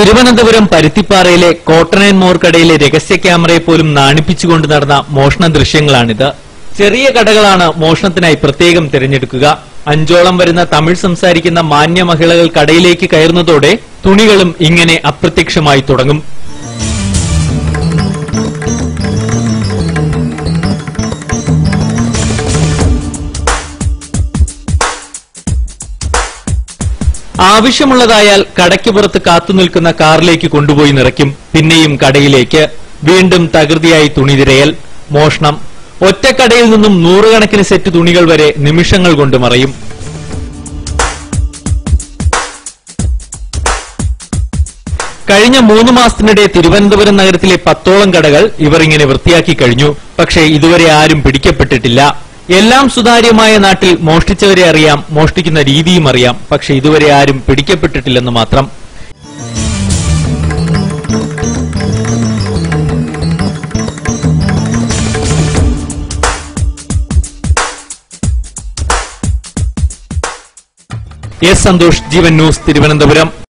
തിരുവനന്തപുരം പരുത്തിപ്പാറയിലെ cotton and more കടയിലെ രഹസ്യ ക്യാമറയെ പോലും നാണിപ്പിച്ചുകൊണ്ട് നടന്ന മോഷണ ദൃശ്യങ്ങളാണിത് ചെറിയ കടകളാണ് മോഷണത്തിനായി പ്രത്യേകം തിരഞ്ഞെടുക്കുക അഞ്ചോളം വരുന്ന തമിഴ് സംസാരിക്കുന്ന മാന്യ മഹിളകൾ കടയിലേക്ക് കയറുന്നതോടെ തുണികളും ഇങ്ങനെ അപ്രത്യക്ഷമായി തുടങ്ങും ആവശ്യമുള്ളതായാൽ കടയ്ക്ക് പുറത്ത് കാത്തുനിൽക്കുന്ന കാറിലേക്ക് കൊണ്ടുപോയി നിറയ്ക്കും പിന്നെയും കടയിലേക്ക് വീണ്ടും തകൃതിയായി തുണി തിരയൽ മോഷണം ഒറ്റക്കടയിൽ നിന്നും നൂറുകണക്കിന് സെറ്റ് തുണികൾ വരെ നിമിഷങ്ങൾ കൊണ്ട് മറയും കഴിഞ്ഞ മൂന്ന് മാസത്തിനിടെ തിരുവനന്തപുരം നഗരത്തിലെ പത്തോളം കടകൾ ഇവർ ഇങ്ങനെ വൃത്തിയാക്കി കഴിഞ്ഞു പക്ഷേ ഇതുവരെ ആരും പിടിക്കപ്പെട്ടിട്ടില്ല എല്ലാം സുതാര്യമായ നാട്ടിൽ മോഷ്ടിച്ചവരെ അറിയാം മോഷ്ടിക്കുന്ന രീതിയും അറിയാം പക്ഷെ ഇതുവരെ ആരും പിടിക്കപ്പെട്ടിട്ടില്ലെന്ന് മാത്രം എസ് സന്തോഷ് ജീവൻ ന്യൂസ് തിരുവനന്തപുരം